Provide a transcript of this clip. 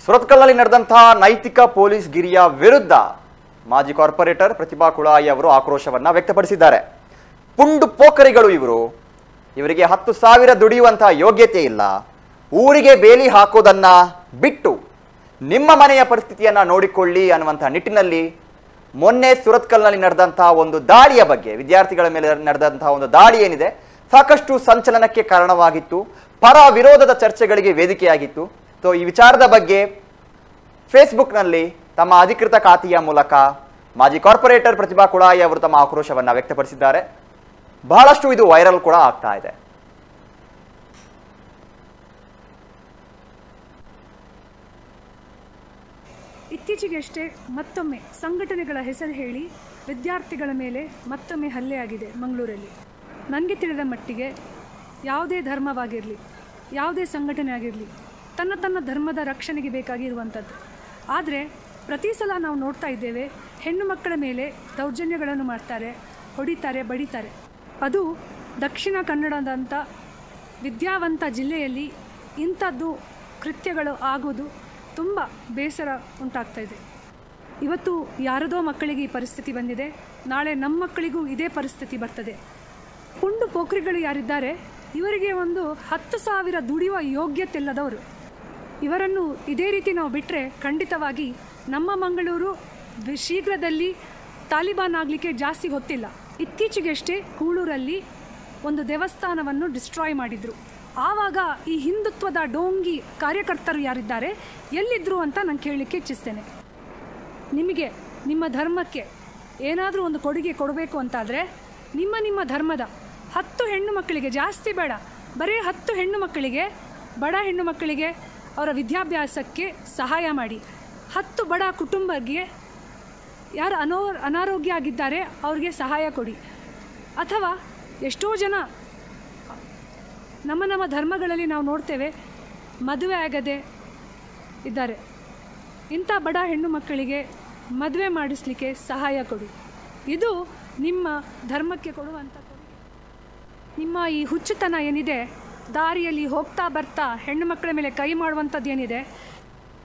ಸುರತ್ಕಲ್ನಲ್ಲಿ ನಡೆದಂತಹ ನೈತಿಕ ಪೊಲೀಸ್ ಗಿರಿಯ ವಿರುದ್ಧ ಮಾಜಿ ಕಾರ್ಪೊರೇಟರ್ ಪ್ರತಿಭಾ ಕುಳಾಯಿ ಅವರು ಆಕ್ರೋಶವನ್ನ ವ್ಯಕ್ತಪಡಿಸಿದ್ದಾರೆ ಪುಂಡು ಪೋಖರಿಗಳು ಇವರು ಇವರಿಗೆ ಹತ್ತು ಸಾವಿರ ದುಡಿಯುವಂತಹ ಯೋಗ್ಯತೆ ಇಲ್ಲ ಊರಿಗೆ ಬೇಲಿ ಹಾಕೋದನ್ನ ಬಿಟ್ಟು ನಿಮ್ಮ ಮನೆಯ ಪರಿಸ್ಥಿತಿಯನ್ನ ನೋಡಿಕೊಳ್ಳಿ ಅನ್ನುವಂತಹ ನಿಟ್ಟಿನಲ್ಲಿ ಮೊನ್ನೆ ಸುರತ್ಕಲ್ನಲ್ಲಿ ನಡೆದಂತಹ ಒಂದು ದಾಳಿಯ ಬಗ್ಗೆ ವಿದ್ಯಾರ್ಥಿಗಳ ಮೇಲೆ ನಡೆದಂತಹ ಒಂದು ದಾಳಿ ಏನಿದೆ ಸಾಕಷ್ಟು ಸಂಚಲನಕ್ಕೆ ಕಾರಣವಾಗಿತ್ತು ಪರ ವಿರೋಧದ ಚರ್ಚೆಗಳಿಗೆ ವೇದಿಕೆಯಾಗಿತ್ತು ಸೊ ಈ ವಿಚಾರದ ಬಗ್ಗೆ ಫೇಸ್ಬುಕ್ನಲ್ಲಿ ತಮ್ಮ ಅಧಿಕೃತ ಖಾತೆಯ ಮೂಲಕ ಮಾಜಿ ಕಾರ್ಪೊರೇಟರ್ ಪ್ರತಿಭಾ ಕುಳಾಯಿ ಅವರು ತಮ್ಮ ಆಕ್ರೋಶವನ್ನ ವ್ಯಕ್ತಪಡಿಸಿದ್ದಾರೆ ಬಹಳಷ್ಟು ಇದು ವೈರಲ್ ಕೂಡ ಆಗ್ತಾ ಇದೆ ಇತ್ತೀಚೆಗಷ್ಟೇ ಮತ್ತೊಮ್ಮೆ ಸಂಘಟನೆಗಳ ಹೆಸರು ಹೇಳಿ ವಿದ್ಯಾರ್ಥಿಗಳ ಮೇಲೆ ಮತ್ತೊಮ್ಮೆ ಹಲ್ಲೆಯಾಗಿದೆ ಮಂಗಳೂರಲ್ಲಿ ನನಗೆ ತಿಳಿದ ಮಟ್ಟಿಗೆ ಯಾವುದೇ ಧರ್ಮವಾಗಿರಲಿ ಯಾವುದೇ ಸಂಘಟನೆ ಆಗಿರಲಿ ತನ್ನ ತನ್ನ ಧರ್ಮದ ರಕ್ಷಣೆಗೆ ಬೇಕಾಗಿರುವಂಥದ್ದು ಆದರೆ ಪ್ರತಿ ಸಲ ನಾವು ನೋಡ್ತಾ ಇದ್ದೇವೆ ಹೆಣ್ಣು ಮಕ್ಕಳ ಮೇಲೆ ದೌರ್ಜನ್ಯಗಳನ್ನು ಮಾಡ್ತಾರೆ ಹೊಡಿತಾರೆ ಬಡಿತಾರೆ ಅದು ದಕ್ಷಿಣ ಕನ್ನಡದಂಥ ವಿದ್ಯಾವಂತ ಜಿಲ್ಲೆಯಲ್ಲಿ ಇಂಥದ್ದು ಕೃತ್ಯಗಳು ಆಗೋದು ತುಂಬ ಬೇಸರ ಉಂಟಾಗ್ತಾ ಇದೆ ಇವತ್ತು ಯಾರದೋ ಮಕ್ಕಳಿಗೆ ಈ ಪರಿಸ್ಥಿತಿ ಬಂದಿದೆ ನಾಳೆ ನಮ್ಮ ಮಕ್ಕಳಿಗೂ ಇದೇ ಪರಿಸ್ಥಿತಿ ಬರ್ತದೆ ಪುಂಡು ಪೋಖ್ರಿಗಳು ಯಾರಿದ್ದಾರೆ ಇವರಿಗೆ ಒಂದು ಹತ್ತು ಸಾವಿರ ದುಡಿಯುವ ಯೋಗ್ಯತೆ ಇಲ್ಲದವರು ಇವರನ್ನು ಇದೇ ರೀತಿ ನಾವು ಬಿಟ್ಟರೆ ಖಂಡಿತವಾಗಿ ನಮ್ಮ ಮಂಗಳೂರು ವಿ- ಶೀಘ್ರದಲ್ಲಿ ತಾಲಿಬಾನ್ ಆಗಲಿಕ್ಕೆ ಜಾಸ್ತಿ ಗೊತ್ತಿಲ್ಲ ಇತ್ತೀಚೆಗಷ್ಟೇ ಹೂಳೂರಲ್ಲಿ ಒಂದು ದೇವಸ್ಥಾನವನ್ನು ಡಿಸ್ಟ್ರಾಯ್ ಮಾಡಿದರು ಆವಾಗ ಈ ಹಿಂದುತ್ವದ ಡೋಂಗಿ ಕಾರ್ಯಕರ್ತರು ಯಾರಿದ್ದಾರೆ ಎಲ್ಲಿದ್ದರು ಅಂತ ನಾನು ಕೇಳಲಿಕ್ಕೆ ಇಚ್ಛಿಸ್ತೇನೆ ನಿಮಗೆ ನಿಮ್ಮ ಧರ್ಮಕ್ಕೆ ಏನಾದರೂ ಒಂದು ಕೊಡುಗೆ ಕೊಡಬೇಕು ಅಂತಾದರೆ ನಿಮ್ಮ ನಿಮ್ಮ ಧರ್ಮದ ಹತ್ತು ಹೆಣ್ಣು ಮಕ್ಕಳಿಗೆ ಜಾಸ್ತಿ ಬೇಡ ಬರೀ ಹತ್ತು ಹೆಣ್ಣು ಮಕ್ಕಳಿಗೆ ಬಡ ಹೆಣ್ಣು ಮಕ್ಕಳಿಗೆ ಅವರ ವಿದ್ಯಾಭ್ಯಾಸಕ್ಕೆ ಸಹಾಯ ಮಾಡಿ ಹತ್ತು ಬಡ ಕುಟುಂಬಕ್ಕೆ ಯಾರು ಅನೋ ಅನಾರೋಗ್ಯ ಆಗಿದ್ದಾರೆ ಅವ್ರಿಗೆ ಸಹಾಯ ಕೊಡಿ ಅಥವಾ ಎಷ್ಟೋ ಜನ ನಮ್ಮ ನಮ್ಮ ಧರ್ಮಗಳಲ್ಲಿ ನಾವು ನೋಡ್ತೇವೆ ಮದುವೆ ಆಗದೆ ಇದ್ದಾರೆ ಇಂಥ ಬಡ ಹೆಣ್ಣು ಮಕ್ಕಳಿಗೆ ಮದುವೆ ಮಾಡಿಸ್ಲಿಕ್ಕೆ ಸಹಾಯ ಕೊಡಿ ಇದು ನಿಮ್ಮ ಧರ್ಮಕ್ಕೆ ಕೊಡುವಂಥ ಕೊಡುಗೆ ನಿಮ್ಮ ಈ ಹುಚ್ಚುತನ ಏನಿದೆ ದಾರಿಯಲ್ಲಿ ಹೋಗ್ತಾ ಬರ್ತಾ ಹೆಣ್ಣು ಮಕ್ಕಳ ಮೇಲೆ ಕೈ ಮಾಡುವಂಥದ್ದು ಏನಿದೆ